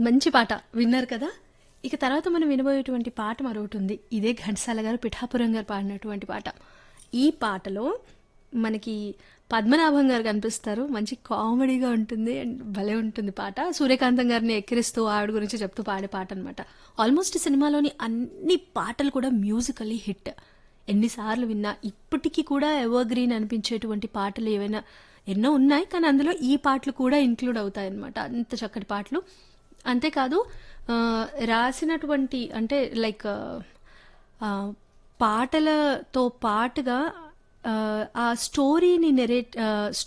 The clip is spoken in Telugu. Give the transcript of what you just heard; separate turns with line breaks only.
మంచి పాట విన్నారు కదా ఇక తర్వాత మనం వినబోయేటువంటి పాట మరొకటి ఉంది ఇదే ఘంటసాల గారు పిఠాపురం గారు పాడినటువంటి పాట ఈ పాటలో మనకి పద్మనాభం గారు కనిపిస్తారు మంచి కామెడీగా ఉంటుంది అండ్ భలే ఉంటుంది పాట సూర్యకాంతం గారిని ఎక్కిరిస్తూ ఆవిడ గురించి చెప్తూ పాడే పాట అనమాట ఆల్మోస్ట్ సినిమాలోని అన్ని పాటలు కూడా మ్యూజికలీ హిట్ ఎన్నిసార్లు విన్నా ఇప్పటికీ కూడా ఎవర్ గ్రీన్ అనిపించేటువంటి పాటలు ఏవైనా ఎన్నో ఉన్నాయి కానీ అందులో ఈ పాటలు కూడా ఇంక్లూడ్ అవుతాయి అనమాట అంత చక్కటి పాటలు అంతేకాదు ఆ, రాసినటువంటి అంటే లైక్ ఆ, పాటలతో పాటుగా ఆ, ఆ స్టోరీని నెరేట్